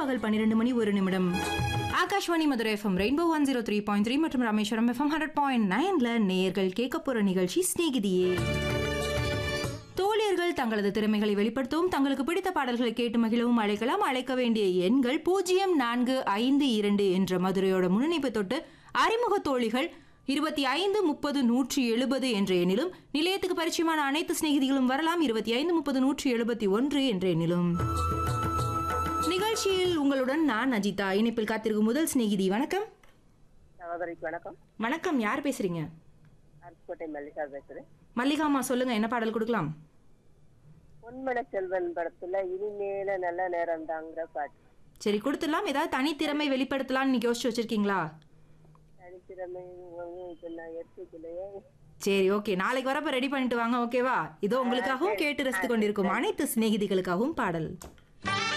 நண்பகல் பன்னிரண்டு மணி ஒரு நிமிடம் Akashvani Madurai FM rainbow one zero three point three மற்றும் ராமேஸ்வரம் எஃப்எம் ஹண்ட்ரட் பாயிண்ட் நைன்ல நேயர்கள் கேட்க போற நிகழ்ச்சி ஸ்நேகிதியே தோழியர்கள் தங்களது திறமைகளை வெளிப்படுத்தவும் தங்களுக்கு பிடித்த பாடல்களை கேட்டு மகிழவும் அழைக்கலாம் அழைக்க வேண்டிய எண்கள் பூஜ்ஜியம் நான்கு ஐந்து இரண்டு என்ற மதுரையோட முன்னிணைப்பு தொட்டு அறிமுக தோழிகள் இருபத்தி ஐந்து முப்பது நூற்றி எழுபது என்ற எண்ணிலும் நிலையத்துக்கு பரிச்சயமான அனைத்து சிநேகிதிகளும் வரலாம் இருபத்தி ஐந்து முப்பது நூற்றி எழுபத்தி ஒன்று என்ற எண்ணிலும் நிகழ்ச்சியில் உங்களுடன் நான் அஜிதா இணைப்பில் காத்திருக்கும் முதல் சிநேகிதி வணக்கம் சகோதரிக்கு வணக்கம் வணக்கம் யார் பேசுறீங்க அருப்புக்கோட்டை மல்லிகா பேசுறேன் மல்லிகாமா சொல்லுங்க என்ன பாடல் கொடுக்கலாம் பொன்மன செல்வன் படத்துல இனிமேல நல்ல நேரம் தாங்கிற பாட்டு சரி கொடுத்துடலாம் ஏதாவது தனித்திறமை வெளிப்படுத்தலாம்னு நீங்க யோசிச்சு வச்சிருக்கீங்களா தனித்திறமை வந்து இப்ப நான் எடுத்துக்கலையே சரி ஓகே நாளைக்கு வரப்ப ரெடி பண்ணிட்டு வாங்க ஓகேவா இதோ உங்களுக்காகவும் கேட்டு ரசித்து கொண்டிருக்கும் அனைத்து சிநேகிதிகளுக்காகவும் பாடல்